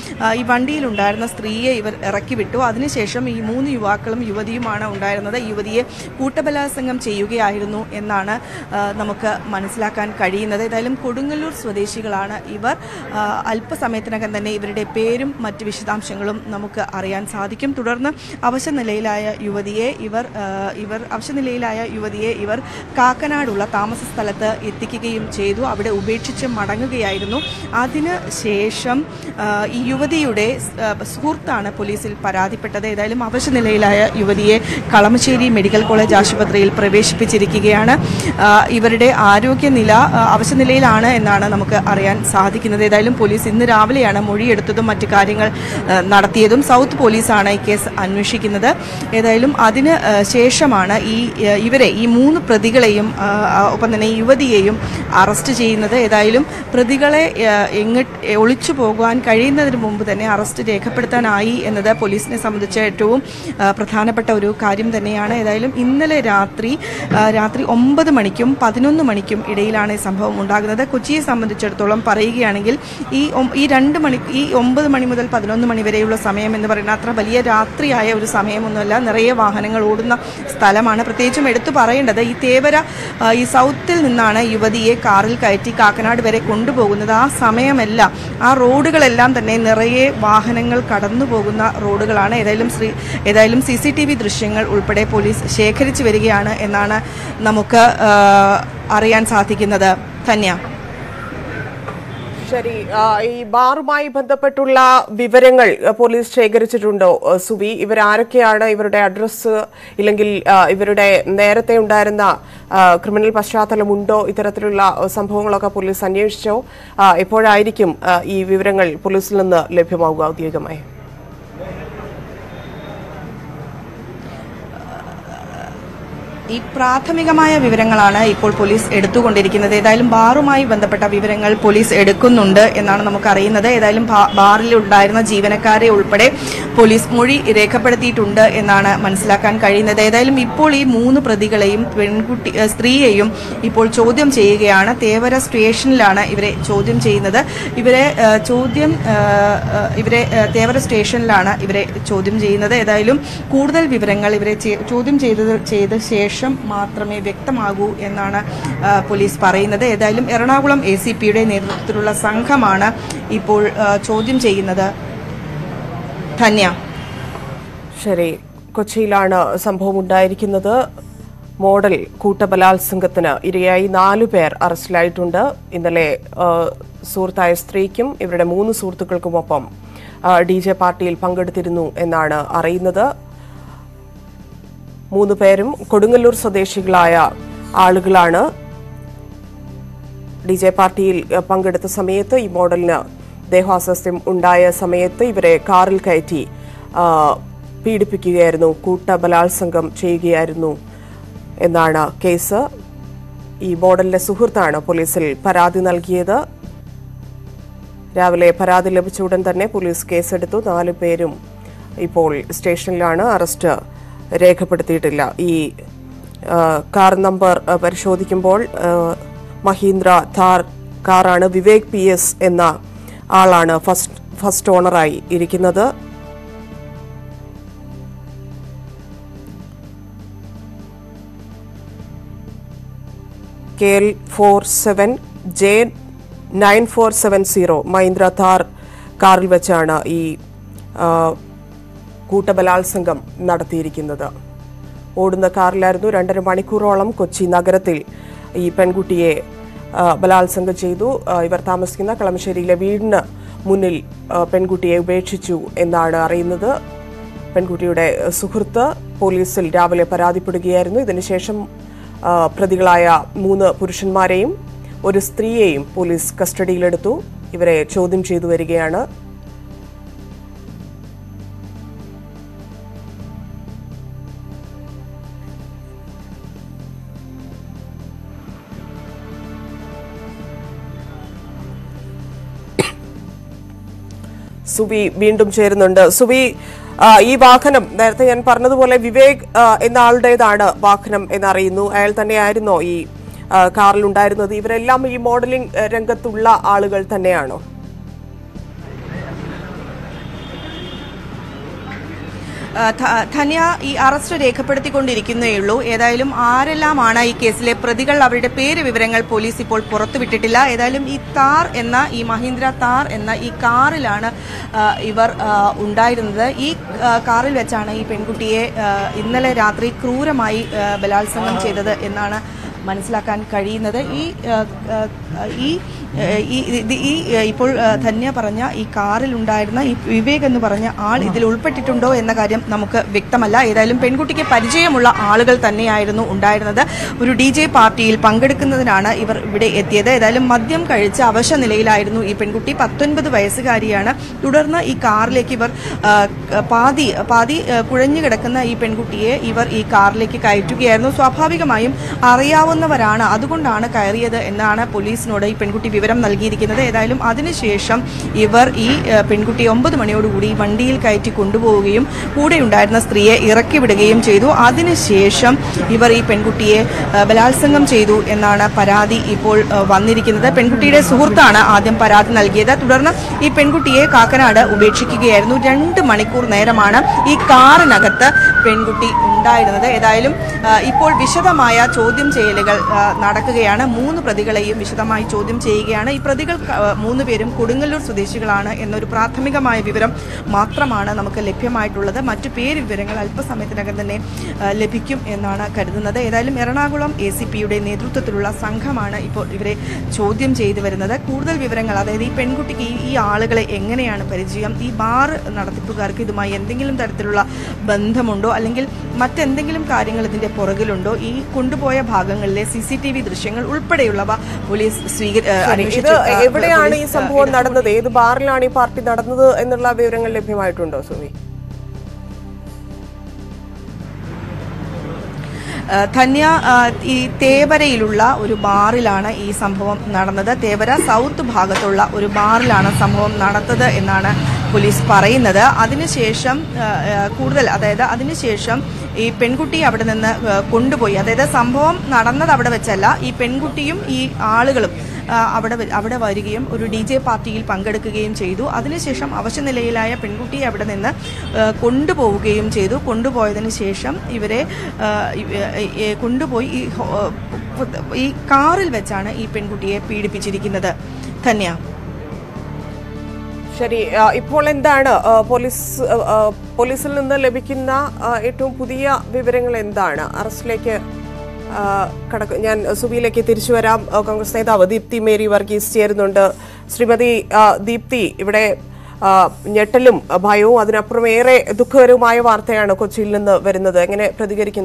ആ, ഈ വണ്ടിയിലുണ്ടായിരുന്ന സ്ത്രീയെ ഇവർ ഇറക്കി വിട്ടു അതിനുശേഷം ഈ മൂന്ന് യുവാക്കളും യുവതിയുമാണ് ഉണ്ടായിരുന്നത് യുവതിയെ കൂട്ടബലാത്സംഗം ചെയ്യുകയായിരുന്നു എന്നാണ് ആ, നമുക്ക് മനസ്സിലാക്കാൻ കഴിയുന്നത് ഏതായാലും കൊടുങ്ങല്ലൂർ സ്വദേശികളാണ് ഇവർ ആ, അല്പസമയത്തിനകം തന്നെ ഇവരുടെ പേരും മറ്റ് വിശദാംശങ്ങളും നമുക്ക് അറിയാൻ സാധിക്കും തുടർന്ന് അവശനിലയിലായ യുവതിയെ ഇവർ ആ, ഇവർ അവശനിലയിലായ യുവതിയെ ഇവർ കാക്കനാടുള്ള താമസ സ്ഥലത്ത് എത്തിക്കുകയും ചെയ്തു അവിടെ ഉപേക്ഷിച്ച് മടങ്ങുകയായിരുന്നു അതിന് ശേഷം ആ, ഈ യുവതിയുടെ ആ, സുഹൃത്താണ് പോലീസിൽ പരാതിപ്പെട്ടത് ഏതായാലും അവശനിലയിലായ യുവതിയെ കളമശ്ശേരി മെഡിക്കൽ കോളേജ് ആശുപത്രിയിൽ പ്രവേശിപ്പിച്ചിരിക്കുകയാണ് ആ, ഇവരുടെ ആരോഗ്യനില ആ, അവശനിലയിലാണ് എന്നാണ് നമുക്ക് അറിയാൻ സാധിക്കുന്നത് ഏതായാലും പോലീസ് ഇന്ന് രാവിലെയാണ് മൊഴിയെടുത്തതും മറ്റു കാര്യങ്ങൾ ആ, നടത്തിയതും സൗത്ത് പോലീസാണ് ഈ കേസ് അന്വേഷിക്കുന്നത് ഏതായാലും അതിന് ആ, ശേഷമാണ് ഈ ആ, ഇവരെ ഈ മൂന്ന് പ്രതികളെയും ആ, ആ, ഒപ്പം തന്നെ ഈ യുവതിയെയും അറസ്റ്റ് ചെയ്യുന്നത് ഏതായാലും പ്രതികളെ ആ, എങ്ങോട്ട് ഒളിച്ചു പോകുവാൻ കഴിയുന്നതിന് മുമ്പ് തന്നെ അറസ്റ്റ് രേഖപ്പെടുത്താനായി എന്നത് പോലീസിനെ സംബന്ധിച്ച് ഏറ്റവും ആ, പ്രധാനപ്പെട്ട ഒരു കാര്യം തന്നെയാണ് ഏതായാലും ഇന്നലെ രാത്രി ആ, രാത്രി ഒമ്പത് മണിക്കും പതിനൊന്ന് മണിക്കും ഇടയിലാണ് ഈ സംഭവം ഉണ്ടാകുന്നത് കൊച്ചിയെ സംബന്ധിച്ചിടത്തോളം പറയുകയാണെങ്കിൽ ഈ ഒം- ഈ രണ്ട് മണി ഈ ഒമ്പത് മണി മുതൽ പതിനൊന്ന് മണി വരെയുള്ള സമയം എന്ന് പറയുന്നത് അത്ര വലിയ രാത്രിയായ ഒരു സമയമൊന്നുമല്ല നിറയെ വാഹനങ്ങൾ ഓടുന്ന സ്ഥലമാണ് പ്രത്യേകിച്ചും എടുത്തു പറയേണ്ടത് ഈ തേവര ആ, ഈ സൗത്തിൽ നിന്നാണ് യുവതിയെ കാറിൽ കയറ്റി കാക്കനാട് വരെ കൊണ്ടുപോകുന്നത് ആ സമയമല്ല ആ റോഡുകളെല്ലാം തന്നെ നിറയെ വാഹനങ്ങൾ കടന്നു പോകുന്ന റോഡുകളാണ് ഏതായാലും ശ്രീ ഏതായാലും സി സി ടി വി ദൃശ്യങ്ങൾ ഉൾപ്പെടെ പോലീസ് ശേഖരിച്ചു വരികയാണ് എന്നാണ് നമുക്ക് ആ, അറിയാൻ സാധിക്കുന്നത് ധന്യ ശരി ആ, ഈ ബാറുമായി ബന്ധപ്പെട്ടുള്ള വിവരങ്ങൾ ആ, പോലീസ് ശേഖരിച്ചിട്ടുണ്ടോ ആ, സുവി ഇവരാരൊക്കെയാണ് ഇവരുടെ അഡ്രസ്സ് ഇല്ലെങ്കിൽ ആ, ഇവരുടെ നേരത്തെ ഉണ്ടായിരുന്ന ആ, ക്രിമിനൽ പശ്ചാത്തലമുണ്ടോ ഇത്തരത്തിലുള്ള ആ, സംഭവങ്ങളൊക്കെ പോലീസ് അന്വേഷിച്ചോ ആ, എപ്പോഴായിരിക്കും ആ, ഈ വിവരങ്ങൾ പോലീസിൽ നിന്ന് ലഭ്യമാവുക ഔദ്യോഗികമായി ഈ പ്രാഥമികമായ വിവരങ്ങളാണ് ഇപ്പോൾ പോലീസ് എടുത്തുകൊണ്ടിരിക്കുന്നത് ഏതായാലും ബാറുമായി ബന്ധപ്പെട്ട വിവരങ്ങൾ പോലീസ് എടുക്കുന്നുണ്ട് എന്നാണ് നമുക്ക് അറിയുന്നത് ഏതായാലും ബാ- ബാറിൽ ഉണ്ടായിരുന്ന ജീവനക്കാരെ ഉൾപ്പെടെ പോലീസ് മൊഴി രേഖപ്പെടുത്തിയിട്ടുണ്ട് എന്നാണ് മനസ്സിലാക്കാൻ കഴിയുന്നത് ഏതായാലും ഇപ്പോൾ ഈ മൂന്ന് പ്രതികളെയും പെൺകുട്ടി ഏഹ് സ്ത്രീയെയും ഇപ്പോൾ ചോദ്യം ചെയ്യുകയാണ് തേവര സ്റ്റേഷനിലാണ് ഇവരെ ചോദ്യം ചെയ്യുന്നത് ഇവരെ ഏഹ് ചോദ്യം ഏഹ് ഏഹ് ഇവരെ ഏഹ് തേവര സ്റ്റേഷനിലാണ് ഇവരെ ചോദ്യം ചെയ്യുന്നത് ഏതായാലും കൂടുതൽ വിവരങ്ങൾ ഇവരെ ചെ- ചോദ്യം ചെയ്തത് ചെയ്ത ശേഷം മാത്രമേ വ്യക്തമാകൂ എന്നാണ് ആ, പോലീസ് പറയുന്നത് ഏതായാലും എറണാകുളം എ സി പിയുടെ നേതൃത്വത്തിലുള്ള സംഘമാണ് ഇപ്പോൾ ആ, ചോദ്യം ചെയ്യുന്നത് ധന്യ ശരി കൊച്ചിയിലാണ് സംഭവം ഉണ്ടായിരിക്കുന്നത് മോഡൽ കൂട്ടബലാത്സംഗത്തിന് ഇരയായി നാലു പേർ അറസ്റ്റിലായിട്ടുണ്ട് ഇന്നലെ ആ, സുഹൃത്തായ സ്ത്രീക്കും ഇവരുടെ മൂന്ന് സുഹൃത്തുക്കൾക്കുമൊപ്പം ഡി ജെ പാർട്ടിയിൽ പങ്കെടുത്തിരുന്നു എന്നാണ് അറിയുന്നത് മൂന്ന് പേരും കൊടുങ്ങല്ലൂർ സ്വദേശികളായ ആളുകളാണ് ഡി ജെ പാർട്ടിയിൽ അഹ്, പങ്കെടുത്ത സമയത്ത് ഈ മോഡലിന് ദേഹാസ്വാസ്ഥ്യം ഉണ്ടായ സമയത്ത് ഇവരെ കാറിൽ കയറ്റി ആ, പീഡിപ്പിക്കുകയായിരുന്നു കൂട്ട ബലാത്സംഗം ചെയ്യുകയായിരുന്നു എന്നാണ് കേസ് ഈ മോഡലിന്റെ സുഹൃത്താണ് പോലീസിൽ പരാതി നൽകിയത് രാവിലെ പരാതി ലഭിച്ച ഉടൻ തന്നെ പോലീസ് കേസെടുത്തു നാലു പേരും ഇപ്പോൾ സ്റ്റേഷനിലാണ് അറസ്റ്റ് രേഖപ്പെടുത്തിയിട്ടില്ല ഈ ആ, കാർ നമ്പർ ആ, പരിശോധിക്കുമ്പോൾ ആ, മഹീന്ദ്ര ഥാർ കാറാണ് വിവേക് പി എസ് എന്ന ആളാണ് ഫസ്റ്റ് ഫസ്റ്റ് ഓണറായി ഇരിക്കുന്നത് K L four seven J nine four seven zero Mahindra Thar കാറിൽ വെച്ചാണ് ഈ ആ, കൂട്ടബലാത്സംഗം നടത്തിയിരിക്കുന്നത് ഓടുന്ന കാറിലായിരുന്നു രണ്ടര മണിക്കൂറോളം കൊച്ചി നഗരത്തിൽ ഈ പെൺകുട്ടിയെ ആ, ബലാത്സംഗം ചെയ്തു ആ, ഇവർ താമസിക്കുന്ന കളമശ്ശേരിയിലെ വീടിന് മുന്നിൽ ആ, പെൺകുട്ടിയെ ഉപേക്ഷിച്ചു എന്നാണ് അറിയുന്നത് പെൺകുട്ടിയുടെ സുഹൃത്ത് പോലീസിൽ രാവിലെ പരാതിപ്പെടുകയായിരുന്നു ഇതിനുശേഷം ആ, പ്രതികളായ മൂന്ന് പുരുഷന്മാരെയും ഒരു സ്ത്രീയെയും പോലീസ് കസ്റ്റഡിയിലെടുത്തു ഇവരെ ചോദ്യം ചെയ്തു വരികയാണ് സുവി വീണ്ടും ചേരുന്നുണ്ട് സുവി ആ, ഈ വാഹനം നേരത്തെ ഞാൻ പറഞ്ഞതുപോലെ വിവേക് ആ, എന്ന ആളുടേതാണ് വാഹനം എന്നറിയുന്നു അയാൾ തന്നെയായിരുന്നോ ഈ ആ, കാറിൽ ഉണ്ടായിരുന്നത് ഇവരെല്ലാം ഈ മോഡലിംഗ് ആ, രംഗത്തുള്ള ആളുകൾ തന്നെയാണോ ആ, ധ- ധന്യ ഈ അറസ്റ്റ് രേഖപ്പെടുത്തിക്കൊണ്ടിരിക്കുന്നേ ഉള്ളൂ ഏതായാലും ആരെല്ലാമാണ് ഈ കേസിലെ പ്രതികൾ അവരുടെ പേര് വിവരങ്ങൾ പോലീസ് ഇപ്പോൾ പുറത്തുവിട്ടിട്ടില്ല ഏതായാലും ഈ താർ എന്ന ഈ മഹീന്ദ്ര താർ എന്ന ഈ കാറിലാണ് ആ, ഇവർ ആ, ഉണ്ടായിരുന്നത് ഈ ആ, കാറിൽ വെച്ചാണ് ഈ പെൺകുട്ടിയെ ആ, ഇന്നലെ രാത്രി ക്രൂരമായി ആ, ബലാത്സംഗം ചെയ്തത് എന്നാണ് മനസ്സിലാക്കാൻ കഴിയുന്നത് ഈ ആ, ആ, ഈ ആ, ഈ ഇത് ഈ ആ, ഇപ്പോൾ ആ, ധന്യ പറഞ്ഞ ഈ കാറിൽ ഉണ്ടായിരുന്ന ഈ വിവേക് എന്ന് പറഞ്ഞ ആൾ ഇതിൽ ഉൾപ്പെട്ടിട്ടുണ്ടോ എന്ന കാര്യം നമുക്ക് വ്യക്തമല്ല ഏതായാലും പെൺകുട്ടിക്ക് പരിചയമുള്ള ആളുകൾ തന്നെയായിരുന്നു ഉണ്ടായിരുന്നത് ഒരു ഡി ജെ പാർട്ടിയിൽ പങ്കെടുക്കുന്നതിനാണ് ഇവർ ഇവിടെ എത്തിയത് ഏതായാലും മദ്യം കഴിച്ച് അവശ നിലയിലായിരുന്നു ഈ പെൺകുട്ടി പത്തൊൻപത് വയസ്സുകാരിയാണ് തുടർന്ന് ഈ കാറിലേക്ക് ഇവർ ആ, പാതി പാതി ആ, കുഴഞ്ഞു കിടക്കുന്ന ഈ പെൺകുട്ടിയെ ഇവർ ഈ കാറിലേക്ക് കയറ്റുകയായിരുന്നു സ്വാഭാവികമായും അറിയാവുന്നവരാണ് അതുകൊണ്ടാണ് കയറിയത് എന്നാണ് പോലീസിനോട് ഈ പെൺകുട്ടി വിവരം നൽകിയിരിക്കുന്നത് ഏതായാലും അതിനുശേഷം ഇവർ ഈ ആ, പെൺകുട്ടിയെ ഒമ്പത് മണിയോടുകൂടി വണ്ടിയിൽ കയറ്റി കൊണ്ടുപോവുകയും കൂടെ ഉണ്ടായിരുന്ന സ്ത്രീയെ ഇറക്കി വിടുകയും ചെയ്തു അതിനുശേഷം ഇവർ ഈ പെൺകുട്ടിയെ ആ, ബലാത്സംഗം ചെയ്തു എന്നാണ് പരാതി ഇപ്പോൾ ആ, വന്നിരിക്കുന്നത് പെൺകുട്ടിയുടെ സുഹൃത്താണ് ആദ്യം പരാതി നൽകിയത് തുടർന്ന് ഈ പെൺകുട്ടിയെ കാക്കനാട് ഉപേക്ഷിക്കുകയായിരുന്നു രണ്ട് മണിക്കൂർ നേരമാണ് ഈ കാറിനകത്ത് പെൺകുട്ടി ഉണ്ടായിരുന്നത് ഏതായാലും ആ, ഇപ്പോൾ വിശദമായ ചോദ്യം ചെയ്യലുകൾ ആ, നടക്കുകയാണ് മൂന്ന് പ്രതികളെയും വിശദമായി ചോദ്യം ചെയ്യുകയാണ് ഈ പ്രതികൾ ക- ആ, മൂന്ന് പേരും കൊടുങ്ങല്ലൂർ സ്വദേശികളാണ് എന്നൊരു പ്രാഥമികമായ വിവരം മാത്രമാണ് നമുക്ക് ലഭ്യമായിട്ടുള്ളത് മറ്റു പേര് വിവരങ്ങൾ അല്പസമയത്തിനകം തന്നെ ആ, ലഭിക്കും എന്നാണ് കരുതുന്നത് ഏതായാലും എറണാകുളം എ സി പിയുടെ നേതൃത്വത്തിലുള്ള സംഘമാണ് ഇപ്പോൾ ഇവരെ ചോദ്യം ചെയ്തു വരുന്നത് കൂടുതൽ വിവരങ്ങൾ അതായത് ഈ പെൺകുട്ടിക്ക് ഈ- ഈ ആളുകളെ എങ്ങനെയാണ് പരിചയം ഈ ബാർ നടത്തിപ്പുകാർക്ക് ഇതുമായി എന്തെങ്കിലും തരത്തിലുള്ള ബന്ധമുണ്ടോ അല്ലെങ്കിൽ മറ്റെന്തെങ്കിലും കാര്യങ്ങൾ ഇതിന്റെ പുറകിലുണ്ടോ ഈ കൊണ്ടുപോയ ഭാഗങ്ങളിലെ സി സി ടി വി ദൃശ്യങ്ങൾ ഉൾപ്പെടെയുള്ളവ പോലീസ് സ്വീകരി ആ, ഇത് അന്വേഷിച്ച് ആ, എവിടെയാണ് ഈ പോലീസ്, ആ, സംഭവം നടന്നത് ഏത് ബാറിലാണ് ഈ പാർട്ടി നടന്നത് എന്നുള്ള വിവരങ്ങൾ ലഭ്യമായിട്ടുണ്ടോ സുമി ആ, ധന്യ ആ, ഈ തേവരയിലുള്ള ഒരു ബാറിലാണ് ഈ സംഭവം നടന്നത് തേവര സൗത്ത് ഭാഗത്തുള്ള ഒരു ബാറിലാണ് സംഭവം നടന്നത് എന്നാണ് പോലീസ് പറയുന്നത് അതിനുശേഷം ആ, ആ, കൂടുതൽ അതായത് അതിനുശേഷം ഈ പെൺകുട്ടി അവിടെ നിന്ന് ആ, കൊണ്ടുപോയി അതായത് സംഭവം നടന്നത് അവിടെ വെച്ചല്ല ഈ പെൺകുട്ടിയും ഈ ആളുകളും ആ, അവിടെ വ- അവിടെ വരികയും ഒരു ഡി ജെ പാർട്ടിയിൽ പങ്കെടുക്കുകയും ചെയ്തു അതിനുശേഷം അവശനിലയിലായ പെൺകുട്ടിയെ അവിടെ നിന്ന് ആ, കൊണ്ടുപോവുകയും ചെയ്തു കൊണ്ടുപോയതിനു ശേഷം ഇവരെ ആ, ഇവ- ഏ, കൊണ്ടുപോയി ഈ ഹോ- ഈ കാറിൽ വെച്ചാണ് ഈ പെൺകുട്ടിയെ പീഡിപ്പിച്ചിരിക്കുന്നത് ധന്യ ശരി ആ, ഇപ്പോൾ എന്താണ് ആ, പോലീസ് ആ, ആ, പോലീസിൽ നിന്ന് ലഭിക്കുന്ന ആ, ഏറ്റവും പുതിയ വിവരങ്ങൾ എന്താണ് അറസ്റ്റിലേക്ക് ആ, കടക്ക ഞാൻ സുബിയിലേക്ക് തിരിച്ചു വരാം ആ, കോൺഗ്രസ് നേതാവ് ദീപ്തി മേരി വർഗീസ് ചേരുന്നുണ്ട് ശ്രീമതി ആ, ദീപ്തി ഇവിടെ ആ, ഞെട്ടലും ഭയവും അതിനപ്പുറം ഏറെ ദുഃഖകരവുമായ വാർത്തയാണ് കൊച്ചിയിൽ നിന്ന് വരുന്നത് എങ്ങനെ പ്രതികരിക്കുന്നു